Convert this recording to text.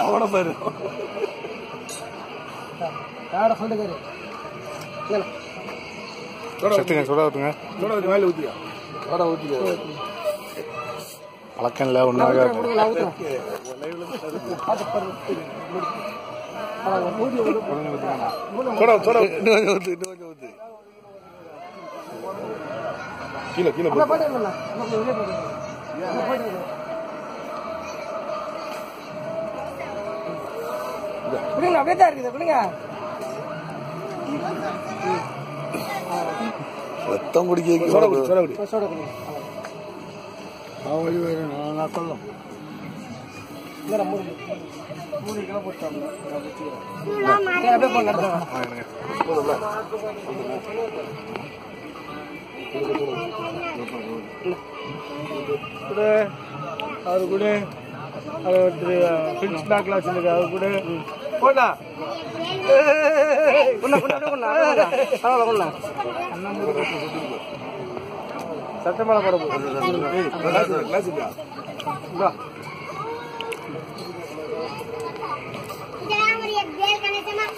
அவனை பாரு யாரோட சொல்லுங்க செத்துங்க சுட ஊத்துங்க சோடா ஊத்தி வாயில ஊத்தியா சோடா ஊத்திக்க பழக்கம் இல்லை ஒன்றாக சோடா சோடா இன்னும் கொஞ்சம் ஊத்து இன்னும் கொஞ்சம் ஊத்து கீழே கீழே போட்டு விடுங்க அப்படியே தான் இருக்குது விடுங்க ரத்தம் குடிக்க சோடா குடி சோடா குடி சோட கொடுங்க அவன் வழி வேணும் நான் நான் சொல்லும் இல்ல மூணு மூணு கிலோ போட்டாங்க அப்படியே போன நடத்துங்க கூட அவரு கூட அவர் ஒருத்தர் ஃபின்ஸ் பேக்ல வச்சிருக்காரு அவர் கூட போடா குண்ணா குண்ணா அப்படியே குண்ணா பரவாயில்ல குண்ணா சட்டமலை போட போகுது Jangan melihat dia karena sama